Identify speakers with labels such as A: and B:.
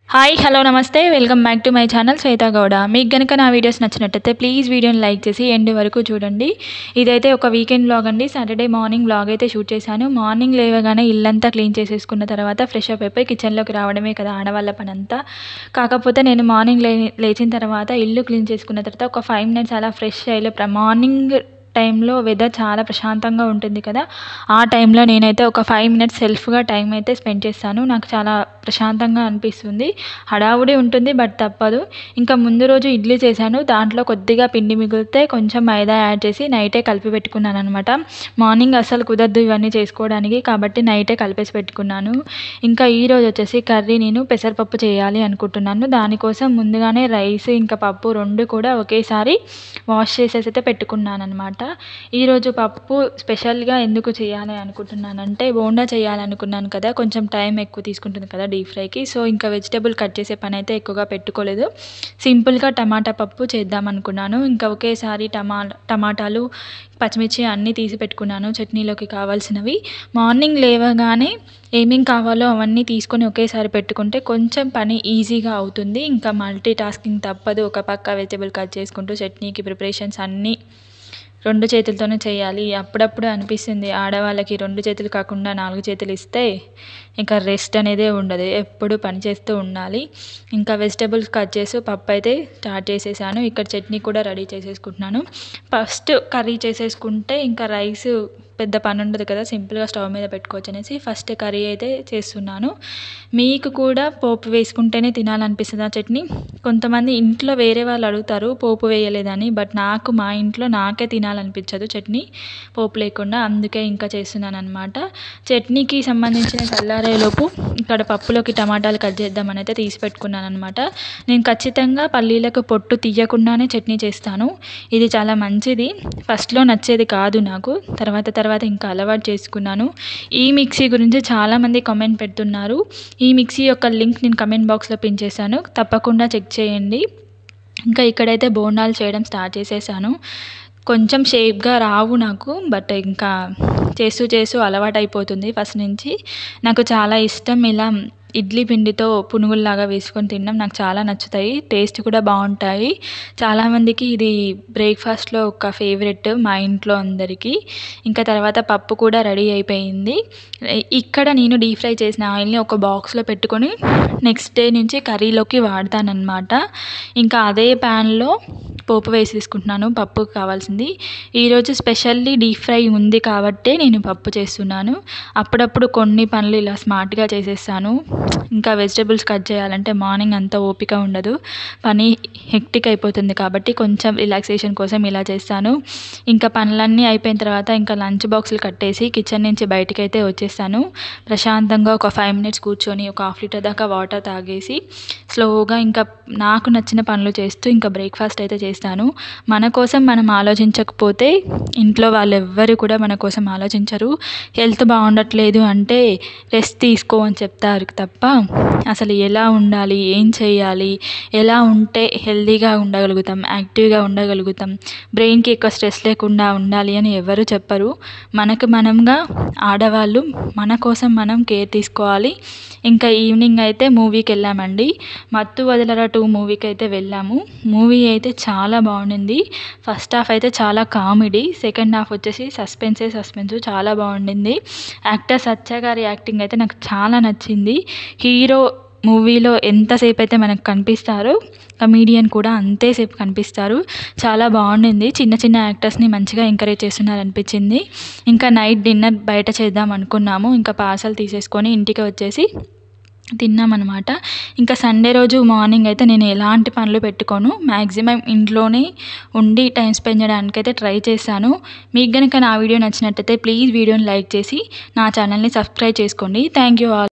A: hi hello నమస్తే welcome back to my channel Shweta Gowda మీకు గనుక నా వీడియోస్ నచ్చినట్టయితే ప్లీజ్ వీడియోని లైక్ చేసి ఎండ్ వరకు చూడండి ఇదైతే ఒక వీకెండ్ వ్లాగ్ అండి సాటర్డే మార్నింగ్ వ్లాగ్ అయితే షూట్ చేశాను మార్నింగ్ లేవగానే ఇల్లంతా క్లీన్ చేసేసుకున్న తర్వాత ఫ్రెష్ అప్ అయిపోయి కిచెన్లోకి రావడమే కదా ఆడవాళ్ళ పని అంతా కాకపోతే నేను మార్నింగ్ లే లేచిన తర్వాత ఇల్లు క్లీన్ చేసుకున్న తర్వాత ఒక ఫైవ్ మినిట్స్ అలా ఫ్రెష్ అయ్యి మార్నింగ్ టైంలో వెదర్ చాలా ప్రశాంతంగా ఉంటుంది కదా ఆ టైంలో నేనైతే ఒక ఫైవ్ మినిట్స్ సెల్ఫ్గా టైం అయితే స్పెండ్ చేస్తాను నాకు చాలా ప్రశాంతంగా అనిపిస్తుంది హడావుడి ఉంటుంది బట్ తప్పదు ఇంకా ముందు రోజు ఇడ్లీ చేశాను దాంట్లో కొద్దిగా పిండి మిగిలితే కొంచెం మైదా యాడ్ చేసి నైటే కలిపి పెట్టుకున్నాను అనమాట మార్నింగ్ అస్సలు కుదరదు ఇవన్నీ చేసుకోవడానికి కాబట్టి నైటే కలిపేసి పెట్టుకున్నాను ఇంకా ఈ రోజు వచ్చేసి కర్రీ నేను పెసరపప్పు చేయాలి అనుకుంటున్నాను దానికోసం ముందుగానే రైస్ ఇంకా పప్పు రెండు కూడా ఒకేసారి వాష్ చేసేసి అయితే పెట్టుకున్నాను అనమాట ఈరోజు పప్పు స్పెషల్గా ఎందుకు చేయాలి అనుకుంటున్నానంటే బోండా చేయాలనుకున్నాను కదా కొంచెం టైం ఎక్కువ తీసుకుంటుంది కదా డీప్ ఫ్రైకి సో ఇంకా వెజిటేబుల్ కట్ చేసే పని అయితే ఎక్కువగా పెట్టుకోలేదు సింపుల్గా టమాటా పప్పు చేద్దాం అనుకున్నాను ఇంకా ఒకేసారి టమా టమాటాలు పచ్చిమిర్చి అన్నీ తీసి పెట్టుకున్నాను చట్నీలోకి కావాల్సినవి మార్నింగ్ లేవగానే ఏమేం కావాలో అవన్నీ తీసుకొని ఒకేసారి పెట్టుకుంటే కొంచెం పని ఈజీగా అవుతుంది ఇంకా మల్టీ టాస్కింగ్ తప్పదు ఒక పక్క వెజిటేబుల్ కట్ చేసుకుంటూ చట్నీకి ప్రిపరేషన్స్ అన్నీ రెండు చేతులతోనే చేయాలి అప్పుడప్పుడు అనిపిస్తుంది ఆడవాళ్ళకి రెండు చేతులు కాకుండా నాలుగు చేతులు ఇస్తే ఇంకా రెస్ట్ అనేదే ఉండదు ఎప్పుడు పని చేస్తూ ఉండాలి ఇంకా వెజిటేబుల్స్ కట్ చేసి పప్పు అయితే స్టార్ట్ చేసేసాను ఇక్కడ చట్నీ కూడా రెడీ చేసేసుకుంటున్నాను ఫస్ట్ కర్రీ చేసేసుకుంటే ఇంకా రైస్ పెద్ద పని ఉండదు కదా సింపుల్గా స్టవ్ మీద పెట్టుకోవచ్చు అనేసి ఫస్ట్ కర్రీ అయితే చేస్తున్నాను మీకు కూడా పోపు వేసుకుంటేనే తినాలనిపిస్తుంది ఆ చట్నీ కొంతమంది ఇంట్లో వేరే వాళ్ళు అడుగుతారు పోపు వేయలేదని బట్ నాకు మా ఇంట్లో నాకే తినాలనిపించదు చట్నీ పోపు లేకుండా అందుకే ఇంకా చేస్తున్నాను అనమాట చట్నీకి సంబంధించిన చల్లారేలోపు ఇక్కడ పప్పులోకి టమాటాలు కట్ చేద్దామని అయితే తీసి పెట్టుకున్నాను అనమాట నేను ఖచ్చితంగా పల్లీలకు పొట్టు తీయకుండానే చట్నీ చేస్తాను ఇది చాలా మంచిది ఫస్ట్లో నచ్చేది కాదు నాకు తర్వాత తర్వాత ఇంకా అలవాటు చేసుకున్నాను ఈ మిక్సీ గురించి చాలామంది కామెంట్ పెడుతున్నారు ఈ మిక్సీ యొక్క లింక్ నేను కమెంట్ బాక్స్లో పిన్ చేశాను తప్పకుండా చెక్ చేయండి ఇంకా ఇక్కడైతే బోండాలు చేయడం స్టార్ట్ చేసేసాను కొంచెం షేప్గా రావు నాకు బట్ ఇంకా చేస్తూ చేస్తూ అలవాటు అయిపోతుంది ఫస్ట్ నుంచి నాకు చాలా ఇష్టం ఇలా ఇడ్లీ పిండితో పునుగుల్లాగా వేసుకొని తినడం నాకు చాలా నచ్చుతాయి టేస్ట్ కూడా బాగుంటాయి చాలామందికి ఇది బ్రేక్ఫాస్ట్లో ఒక ఫేవరెట్ మా ఇంట్లో అందరికీ ఇంకా తర్వాత పప్పు కూడా రెడీ అయిపోయింది ఇక్కడ నేను డీప్ ఫ్రై చేసిన ఆయిల్ని ఒక బాక్స్లో పెట్టుకొని నెక్స్ట్ డే నుంచి కర్రీలోకి వాడతానన్నమాట ఇంకా అదే ప్యాన్లో పోపు వేసేసుకుంటున్నాను పప్పుకు కావాల్సింది ఈరోజు స్పెషల్లీ డీప్ ఫ్రై ఉంది కాబట్టే నేను పప్పు చేస్తున్నాను అప్పుడప్పుడు కొన్ని పనులు ఇలా స్మార్ట్గా చేసేస్తాను ఇంకా వెజిటేబుల్స్ కట్ చేయాలంటే మార్నింగ్ అంత ఓపిక ఉండదు పని హెక్టిక్ అయిపోతుంది కాబట్టి కొంచెం రిలాక్సేషన్ కోసం ఇలా చేస్తాను ఇంకా పనులన్నీ అయిపోయిన తర్వాత ఇంకా లంచ్ బాక్సులు కట్టేసి కిచెన్ నుంచి బయటకు అయితే వచ్చేస్తాను ప్రశాంతంగా ఒక ఫైవ్ మినిట్స్ కూర్చొని ఒక హాఫ్ లీటర్ దాకా వాటర్ తాగేసి స్లోగా ఇంకా నాకు నచ్చిన పనులు చేస్తూ ఇంకా బ్రేక్ఫాస్ట్ అయితే చేస్తాను మన కోసం మనం ఆలోచించకపోతే ఇంట్లో వాళ్ళు ఎవ్వరు కూడా మన కోసం ఆలోచించరు హెల్త్ బాగుండట్లేదు అంటే రెస్ట్ తీసుకో అని చెప్తారు తప్ప అసలు ఎలా ఉండాలి ఏం చేయాలి ఎలా ఉంటే హెల్తీగా ఉండగలుగుతాం యాక్టివ్గా ఉండగలుగుతాం బ్రెయిన్కి ఎక్కువ స్ట్రెస్ లేకుండా ఉండాలి అని ఎవరు చెప్పరు మనకు మనంగా ఆడవాళ్ళు మన కోసం మనం కేర్ తీసుకోవాలి ఇంకా ఈవినింగ్ అయితే మూవీకి వెళ్ళామండి మత్తు వదలరా టూ మూవీకి అయితే వెళ్ళాము మూవీ అయితే చాలా బాగుండింది ఫస్ట్ హాఫ్ అయితే చాలా కామెడీ సెకండ్ హాఫ్ వచ్చేసి సస్పెన్సే సస్పెన్స్ చాలా బాగుండింది యాక్టర్ సత్య గారి యాక్టింగ్ అయితే నాకు చాలా నచ్చింది హీరో మూవీలో ఎంతసేపు అయితే మనకు కనిపిస్తారో కమీడియన్ కూడా అంతేసేపు కనిపిస్తారు చాలా బాగుండింది చిన్న చిన్న యాక్టర్స్ని మంచిగా ఎంకరేజ్ చేస్తున్నారు అనిపించింది ఇంకా నైట్ డిన్నర్ బయట చేద్దాం అనుకున్నాము ఇంకా పార్సల్ తీసేసుకొని ఇంటికి వచ్చేసి తిన్నామన్నమాట ఇంకా సండే రోజు మార్నింగ్ అయితే నేను ఎలాంటి పనులు పెట్టుకోను మ్యాక్సిమం ఇంట్లోనే ఉండి టైం స్పెండ్ చేయడానికి అయితే ట్రై చేశాను మీకు కనుక నా వీడియో నచ్చినట్టయితే ప్లీజ్ వీడియోని లైక్ చేసి నా ఛానల్ని సబ్స్క్రైబ్ చేసుకోండి థ్యాంక్ యూ ఆల్